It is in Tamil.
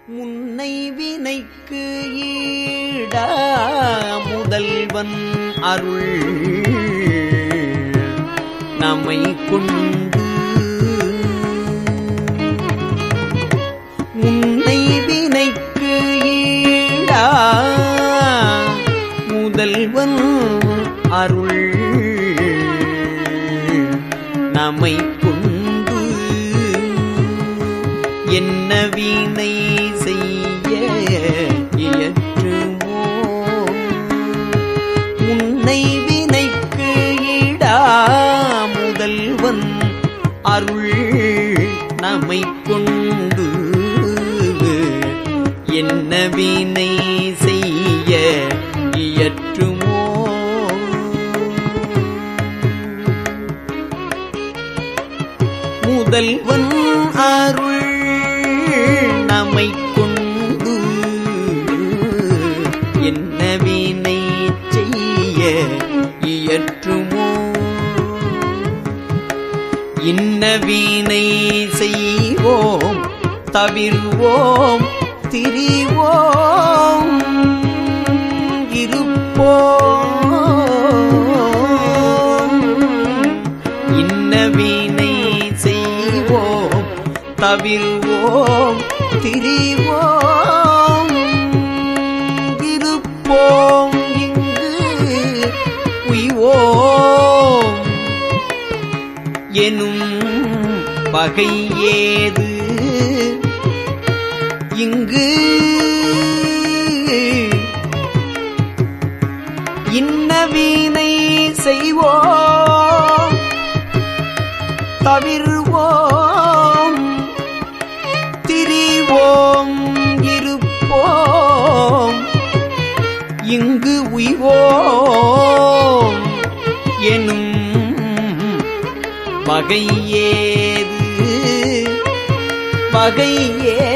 முன்னை வினைக்கு ஈடா முதல்வன் அருள் நம்மை கொண்டு முன்னை வினைக்கு ஈடா முதல்வன் அருள் நம்மை கொண்டு என்ன வீணை செய்ய இயற்றுமோ முன்னை வினைக்கு ஈடா முதல்வன் அருள் நம்மை கொண்டு என்ன வீணை செய்ய இயற்றுமோ முதல்வன் அருள் நம்மை கொண்டு என்ன வீணை செய்ய இயற்றுமோ இன்ன வீணை செய்வோம் தவிர்வோம் திரிவோம் இருப்போம் இன்ன வீணை செய்வோம் தவிர்வோம் திரிவோம் இருப்போம் இங்கு உய்வோம் எனும் வகை ஏது இங்கு இன்ன வீணை செய்வோம் தவிர்வோம் திரிவோம் இருப்போம் இங்கு உய்வோம் எனும் வகை ஏது வகை ஏது